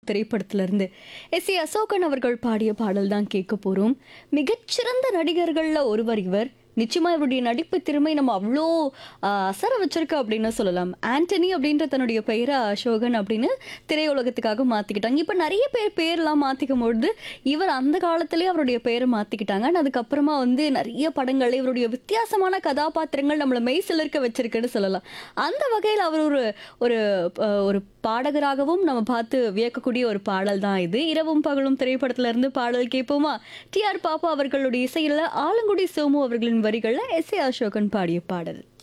திரைப்படத்துல இருந்து S A Asokan அவர்கள் பாடிய பாடல் தான் கேட்க போறோம் மிகச்சிறந்த நடிகர்கள்ல ஒருவர் இவர் நிச்சயமா இவருடைய நடிப்பு திறமை நம்ம அவ்வளோ ஆஹ், அசர வச்சிருக்கு அப்படின்னு சொல்லலாம் ஆண்டனி அப்படின்ற தன்னுடைய பெயரை அசோகன் அப்படின்னு திரையுலகத்துக்காக மாத்திக்கிட்டாங்க இப்போ நிறைய பேர் பேர்லாம் மாத்திக்கும் பொழுது இவர் அந்த காலத்திலேயே அவருடைய பெயரை மாத்திக்கிட்டாங்க and அதுக்கப்புறமா வந்து நிறைய படங்கள் இவருடைய வித்தியாசமான கதாபாத்திரங்கள் நம்மளை மெய் சிலிர்க்க வச்சிருக்குன்னு சொல்லலாம் அந்த வகையில் அவர் ஒரு ஒரு ஆஹ், ஒரு பாடகராகவும் நம்ம பார்த்து வியக்கக்கூடிய ஒரு பாடல் தான் இது இரவும் பகலும் திரைப்படத்துல இருந்து பாடல் கேட்போமா டி ஆர் பாப்பா அவர்களுடைய இசையில ஆலங்குடி சோமு அவர்களின் வரிகளில் எஸ் ஏ அசோகன் பாடிய பாடல்